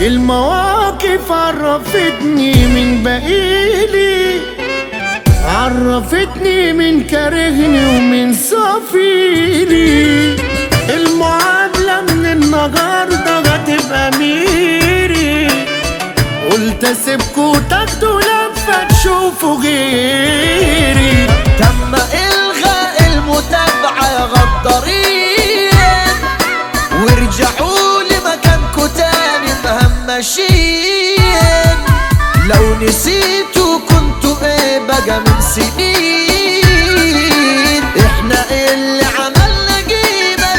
المواقف عرفتني من بقيلي عرفتني من كارهني ومن صفيلي المعادلة من النهاردة هتبقى ميري قلت اسيبكوا تاخدوا لفة تشوفوا غيري تم إلغاء المتابعة يا غدارين وارجعوا لمكانكوا تاني مهمشين لو نسيتوا كنتوا ايه بقى من سنين احنا اللي عملنا جينا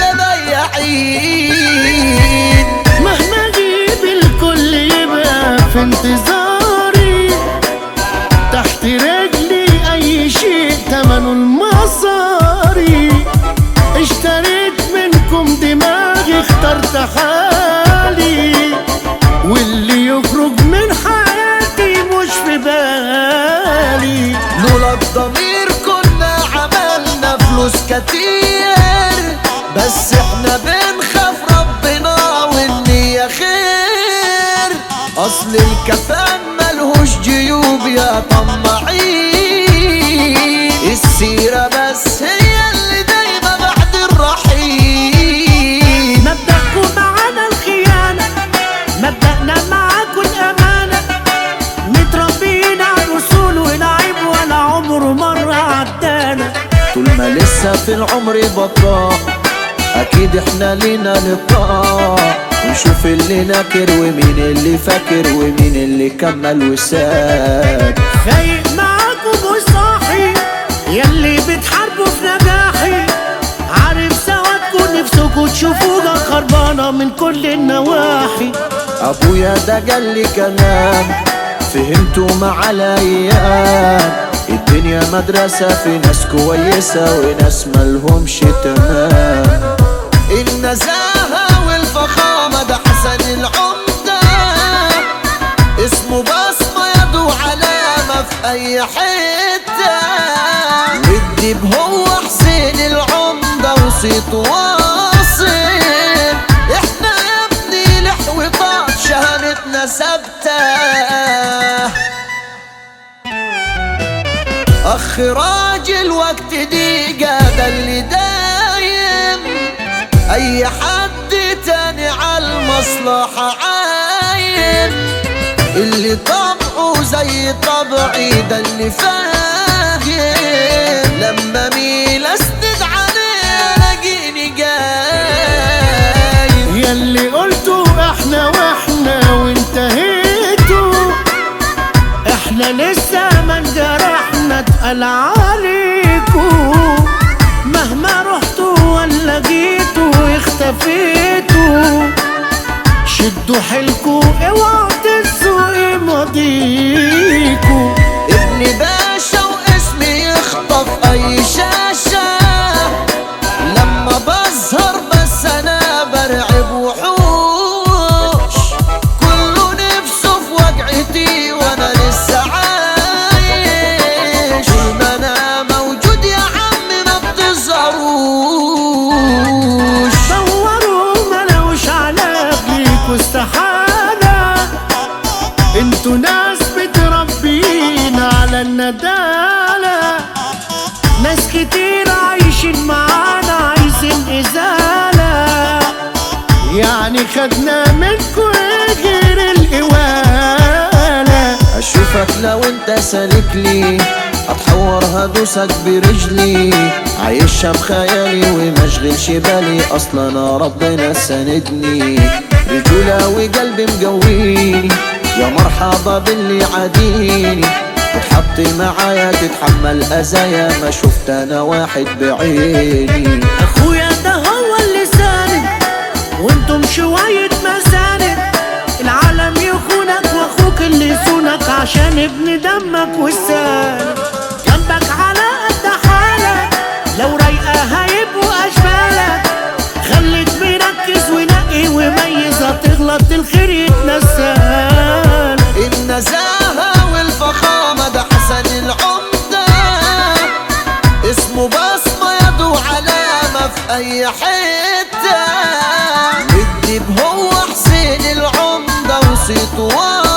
لبياعين مهما اجيب الكل يبقى في انتظاري تحت رجلي اي شيء تمنه المصاري اشتريت منكم دماغي اخترت حالي واللي يخرج من حياتي مش في بالي لولا الضمير كنا عملنا فلوس كتير بس احنا بنخاف ربنا والنية خير اصل الكفان ملهوش جيوب يا طماعين السيرة بس هي اللي دايما بعد الرحيل مبدأكم معانا الخيانة مبدأنا معاكم الأمانة متربيين على الوصول والعيب ولا عمره مرة عدانا طول ما لسه في العمر بطاء اكيد احنا لينا لقاء ونشوف اللي ناكر ومين اللي فاكر ومين اللي كمل وساب فايق معاكم وصاحي يلي بتحاربوا في نجاحي عارف سوادكم نفسكم تشوفوها خربانة من كل النواحي ابويا ده قال لي كلام فهمته مع الايام الدنيا مدرسة في ناس كويسة وناس ملهمش تمام النزاهة والفخامة ده حسن العمدة اسمه بصمة يدو علامة في أي حتة والديب هو حسين العمدة وصيته واصل احنا يا ابني لحو طاق شهادتنا ثابتة اخ راجل وقت دقيقة ده اللي دايم اي حد تاني على المصلحة عايم اللي طبعه زي طبعي ده اللي فاهم لما ميل اسند عليه الاقيني جاي يلي قلتوا احنا واحنا وانتهيتوا احنا لسه ما انجرحنا اتقل عليكوا مهما رحتوا ولا جيتوا اختفيتوا شدوا حيلكوا اوعوا تنسوا ماضيكوا ابن باشا واسمي يخطف اي شاشة لما بظهر بس انا برعب وحوش كله نفسه في وجعتي وانا لسه عايش طول ما انا موجود يا عم ما بتظهروش دوروا ملوش علاج ليكوا استحالة انتوا ناس بتربينا على الندالة ناس كتير عايشين معانا عايزين إزالة يعني خدنا منكوا غير الإوالة اشوفك لو انت سالك لي اتحور هدوسك برجلي عايشها بخيالي ومشغلش بالي اصلا انا ربنا ساندني رجولة وقلبي مقويني يا مرحبا باللي عاديني تتحط معايا تتحمل اذايا ما شفت انا واحد بعيني اخويا ده هو اللي ساند وانتم شوية مساند العالم يخونك واخوك اللي يصونك عشان ابن دمك والساند جنبك على قد حالك لو رايقة هيبقوا اشبالك خليك مركز ونقي وميز هتغلط الخير يتنسال النزاهة والفخامة ده حسن العمدة اسمه بصمة يدو علامة في أي حتة الديب هو حسين العمدة بسيط واضح